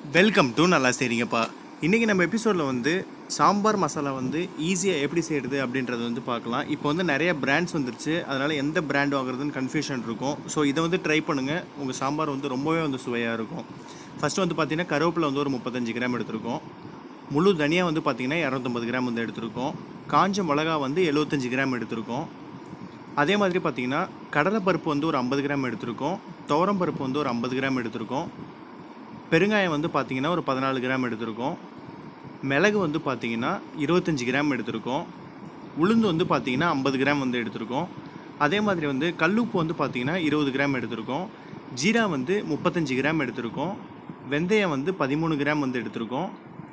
welcome to நல்லா செய்றீங்கப்பா இன்றைக்கி நம்ம எபிசோடில் வந்து சாம்பார் மசாலா வந்து ஈஸியாக எப்படி செய்கிறது அப்படின்றத வந்து பார்க்கலாம் இப்போ வந்து நிறைய பிராண்ட்ஸ் வந்துருச்சு அதனால் எந்த பிராண்ட் வாங்குறதுன்னு கன்ஃபியூஷன் இருக்கும் ஸோ இதை வந்து ட்ரை பண்ணுங்கள் உங்கள் சாம்பார் வந்து ரொம்பவே வந்து சுவையாக இருக்கும் ஃபஸ்ட்டு வந்து பார்த்தீங்கன்னா கருவேப்பிலை வந்து ஒரு முப்பத்தஞ்சு கிராம் எடுத்திருக்கோம் முழு தனியாக வந்து பார்த்தீங்கன்னா இரநூத்தம்பது கிராம் வந்து எடுத்திருக்கோம் காஞ்ச மிளகா வந்து எழுபத்தஞ்சு கிராம் எடுத்திருக்கோம் அதே மாதிரி பார்த்தீங்கன்னா கடலைப்பருப்பு வந்து ஒரு ஐம்பது கிராம் எடுத்திருக்கோம் துவரம் பருப்பு வந்து ஒரு ஐம்பது கிராம் எடுத்திருக்கோம் பெருங்காயம் வந்து பார்த்தீங்கன்னா ஒரு பதினாலு கிராம் எடுத்திருக்கோம் மிளகு வந்து பார்த்தீங்கன்னா இருபத்தஞ்சி கிராம் எடுத்திருக்கோம் உளுந்து வந்து பார்த்தீங்கன்னா ஐம்பது கிராம் வந்து எடுத்திருக்கோம் அதே மாதிரி வந்து கல்லுப்பு வந்து பார்த்தீங்கன்னா இருபது கிராம் எடுத்திருக்கோம் ஜீரா வந்து முப்பத்தஞ்சு கிராம் எடுத்திருக்கோம் வெந்தயம் வந்து பதிமூணு கிராம் வந்து எடுத்திருக்கோம்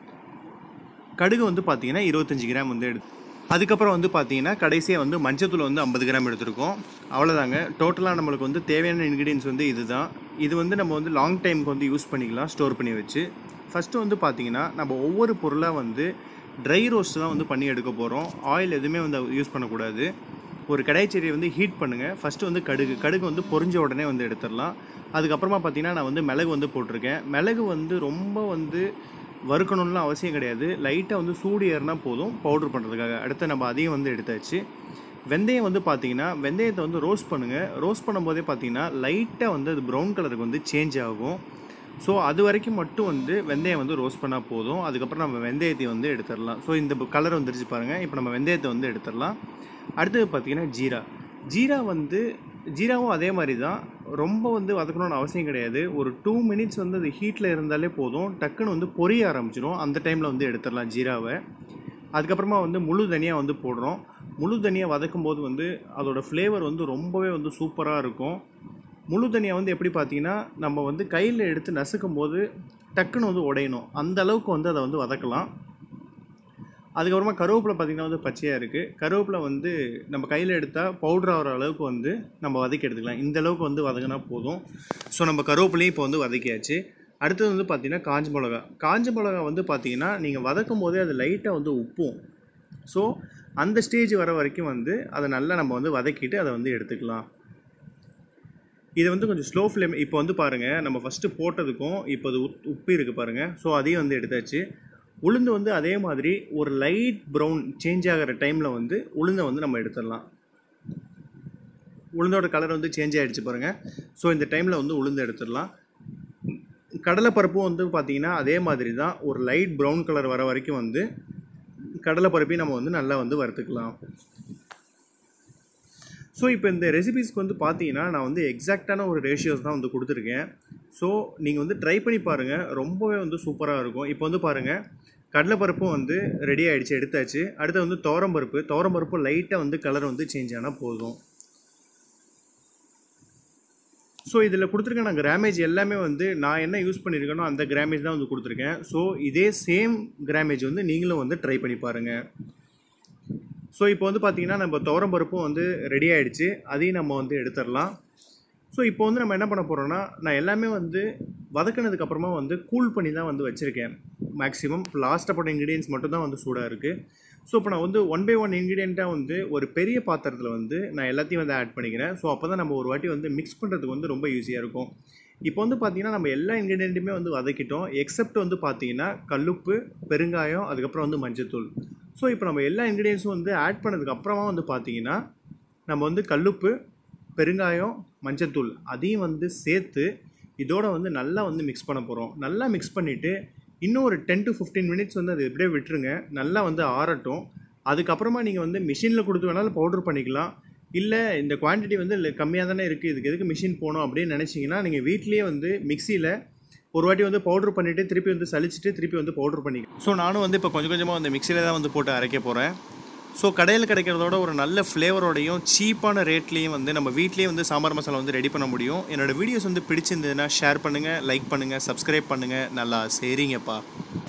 கடுகு வந்து பார்த்தீங்கன்னா இருபத்தஞ்சி கிராம் வந்து எடு அதுக்கப்புறம் வந்து பார்த்தீங்கன்னா கடைசியாக வந்து மஞ்சத்தூள் வந்து ஐம்பது கிராம் எடுத்திருக்கோம் அவ்வளோதாங்க டோட்டலாக நம்மளுக்கு வந்து தேவையான இன்க்ரீடியன்ஸ் வந்து இதுதான் இது வந்து நம்ம வந்து லாங் டைமுக்கு வந்து யூஸ் பண்ணிக்கலாம் ஸ்டோர் பண்ணி வச்சு ஃபஸ்ட்டு வந்து பார்த்தீங்கன்னா நம்ம ஒவ்வொரு பொருளாக வந்து ட்ரை ரோஸ்ட் தான் வந்து பண்ணி எடுக்க போகிறோம் ஆயில் எதுவுமே வந்து யூஸ் பண்ணக்கூடாது ஒரு கடாய்ச்செடியை வந்து ஹீட் பண்ணுங்கள் ஃபஸ்ட்டு வந்து கடுகு கடுகு வந்து பொரிஞ்ச உடனே வந்து எடுத்துடலாம் அதுக்கப்புறமா பார்த்தீங்கன்னா நான் வந்து மிளகு வந்து போட்டிருக்கேன் மிளகு வந்து ரொம்ப வந்து வறுக்கணும்லாம் அவசியம் கிடையாது லைட்டாக வந்து சூடு ஏறினா போதும் பவுட்ரு பண்ணுறதுக்காக அடுத்து நம்ம அதையும் வந்து எடுத்தாச்சு வெந்தயம் வந்து பார்த்தீங்கன்னா வெந்தயத்தை வந்து ரோஸ்ட் பண்ணுங்கள் ரோஸ்ட் பண்ணும்போதே பார்த்தீங்கன்னா லைட்டாக வந்து அது ப்ரௌன் கலருக்கு வந்து சேஞ்ச் ஆகும் ஸோ அது வரைக்கும் மட்டும் வந்து வெந்தயம் வந்து ரோஸ்ட் பண்ணால் போதும் அதுக்கப்புறம் நம்ம வெந்தயத்தை வந்து எடுத்துடலாம் ஸோ இந்த கலர் வந்துருச்சு பாருங்கள் இப்போ நம்ம வெந்தயத்தை வந்து எடுத்துடலாம் அடுத்தது பார்த்தீங்கன்னா ஜீரா ஜீரா வந்து ஜீராவும் அதே மாதிரி தான் ரொம்ப வந்து வதக்கணும்னு அவசியம் கிடையாது ஒரு டூ மினிட்ஸ் வந்து அது ஹீட்டில் இருந்தாலே போதும் டக்குன்னு வந்து பொரிய ஆரம்பிச்சிடும் அந்த டைமில் வந்து எடுத்துடலாம் ஜீராவை அதுக்கப்புறமா வந்து முழு தனியாக வந்து போடுறோம் முழு தனியாக வதக்கும் போது வந்து அதோட ஃப்ளேவர் வந்து ரொம்பவே வந்து சூப்பராக இருக்கும் முழு தனியாக வந்து எப்படி பார்த்தீங்கன்னா நம்ம வந்து கையில் எடுத்து நசுக்கும் போது டக்குன்னு வந்து உடையணும் அந்த அளவுக்கு வந்து அதை வந்து வதக்கலாம் அதுக்கப்புறமா கருவேப்பிலை பார்த்திங்கன்னா வந்து பச்சையாக இருக்குது கருவேப்பிலை வந்து நம்ம கையில் எடுத்தால் பவுடர் ஆகிற அளவுக்கு வந்து நம்ம வதக்கி எடுத்துக்கலாம் இந்த அளவுக்கு வந்து வதங்கினா போதும் ஸோ நம்ம கருவேப்பிலையும் இப்போ வந்து வதக்கியாச்சு அடுத்தது வந்து பார்த்திங்கன்னா காஞ்ச மிளகா காஞ்ச மிளகா வந்து பார்த்திங்கன்னா நீங்கள் வதக்கும் போதே அது லைட்டாக வந்து உப்பும் ஸோ அந்த ஸ்டேஜ் வர வரைக்கும் வந்து அதை நல்லா நம்ம வந்து வதக்கிட்டு அதை வந்து எடுத்துக்கலாம் இது வந்து கொஞ்சம் ஸ்லோ ஃப்ளேம் இப்போ வந்து பாருங்கள் நம்ம ஃபஸ்ட்டு போட்டதுக்கும் இப்போ அது உப் உப்பு இருக்குது பாருங்கள் ஸோ அதையும் வந்து எடுத்தாச்சு உளுந்து வந்து அதே மாதிரி ஒரு லைட் ப்ரௌன் சேஞ்ச் ஆகிற டைமில் வந்து உளுந்தை வந்து நம்ம எடுத்துடலாம் உளுந்தோட கலர் வந்து சேஞ்ச் ஆகிடுச்சு பாருங்கள் ஸோ இந்த டைமில் வந்து உளுந்து எடுத்துடலாம் கடலைப்பருப்பும் வந்து பார்த்திங்கன்னா அதே மாதிரி தான் ஒரு லைட் ப்ரௌன் கலர் வர வரைக்கும் வந்து கடலைப்பருப்பையும் நம்ம வந்து நல்லா வந்து வறுத்துக்கலாம் ஸோ இப்போ இந்த ரெசிபிஸ்க்கு வந்து பார்த்தீங்கன்னா நான் வந்து எக்ஸாக்டான ஒரு ரேஷியோஸ் தான் வந்து கொடுத்துருக்கேன் ஸோ நீங்கள் வந்து ட்ரை பண்ணி பாருங்கள் ரொம்பவே வந்து சூப்பராக இருக்கும் இப்போ வந்து பாருங்கள் கடலைப்பருப்பும் வந்து ரெடி ஆகிடுச்சு எடுத்தாச்சு அடுத்து வந்து துவரம்பருப்பு துவரம்பருப்பு லைட்டாக வந்து கலர் வந்து சேஞ்ச் ஆனால் போதும் ஸோ இதில் கொடுத்துருக்க நான் கிராமேஜ் எல்லாமே வந்து நான் என்ன யூஸ் பண்ணியிருக்கேனோ அந்த கிராமேஜ் தான் வந்து கொடுத்துருக்கேன் ஸோ இதே சேம் கிராமேஜ் வந்து நீங்களும் வந்து ட்ரை பண்ணி பாருங்கள் ஸோ இப்போ வந்து பார்த்தீங்கன்னா நம்ம துவரம் பருப்பும் வந்து ரெடி ஆகிடுச்சு அதையும் நம்ம வந்து எடுத்துடலாம் ஸோ இப்போ வந்து நம்ம என்ன பண்ண போகிறோம்னா நான் எல்லாமே வந்து வதக்கினதுக்கு அப்புறமா வந்து கூல் பண்ணி தான் வந்து வச்சுருக்கேன் மேக்ஸிமம் லாஸ்ட்டாக போட்ட இன்க்ரீடியன்ஸ் மட்டும் தான் வந்து சூடாக இருக்குது ஸோ இப்போ நான் வந்து ஒன் பை ஒன் இன்க்ரீடியண்ட்டாக வந்து ஒரு பெரிய பாத்திரத்தில் வந்து நான் எல்லாத்தையும் வந்து ஆட் பண்ணிக்கிறேன் ஸோ அப்போ தான் நம்ம ஒரு வாட்டி வந்து மிக்ஸ் பண்ணுறதுக்கு வந்து ரொம்ப ஈஸியாக இருக்கும் இப்போ வந்து பார்த்திங்கன்னா நம்ம எல்லா இன்க்ரீடியண்ட்டுமே வந்து வதக்கிட்டோம் எக்ஸப்ட் வந்து பார்த்திங்கன்னா கல்லுப்பு பெருங்காயம் அதுக்கப்புறம் வந்து மஞ்சத்தூள் ஸோ இப்போ நம்ம எல்லா இன்க்ரீடியன்ஸும் வந்து ஆட் பண்ணதுக்கு அப்புறமா வந்து பார்த்திங்கன்னா நம்ம வந்து கல்லுப்பு பெருங்காயம் மஞ்சத்தூள் அதையும் வந்து சேர்த்து இதோட வந்து நல்லா வந்து மிக்ஸ் பண்ண போகிறோம் நல்லா மிக்ஸ் பண்ணிவிட்டு இன்னும் ஒரு டென் டு ஃபிஃப்டீன் மினிட்ஸ் வந்து அது எப்படியே விட்டுருங்க நல்லா வந்து ஆறட்டும் அதுக்கப்புறமா நீங்கள் வந்து மிஷினில் கொடுத்து வேணாலும் பவுட்ரு பண்ணிக்கலாம் இல்லை இந்த குவான்டிட்டி வந்து கம்மியாக தானே இருக்குது இதுக்கு எதுக்கு மிஷின் போகணும் அப்படின்னு நினச்சிங்கன்னா நீங்கள் வீட்லேயே வந்து மிக்சியில் ஒரு வாட்டி வந்து பவுட்ரு பண்ணிவிட்டு திருப்பி வந்து சலிச்சுட்டு திருப்பி வந்து பவுட்ரு பண்ணிக்கலாம் ஸோ நானும் வந்து இப்போ கொஞ்சம் கொஞ்சமாக வந்து மிக்சியில் தான் வந்து போட்டு அரைக்க போகிறேன் ஸோ கடையில் கிடைக்கிறதோட ஒரு நல்ல ஃப்ளேவரோடையும் சீப்பான ரேட்லேயும் வந்து நம்ம வீட்லேயே வந்து சாம்பார் மசாலா வந்து ரெடி பண்ண முடியும் என்னோடய வீடியோஸ் வந்து பிடிச்சிருந்ததுன்னா ஷேர் பண்ணுங்கள் லைக் பண்ணுங்கள் சப்ஸ்கிரைப் பண்ணுங்கள் நல்லா சரிங்கப்பா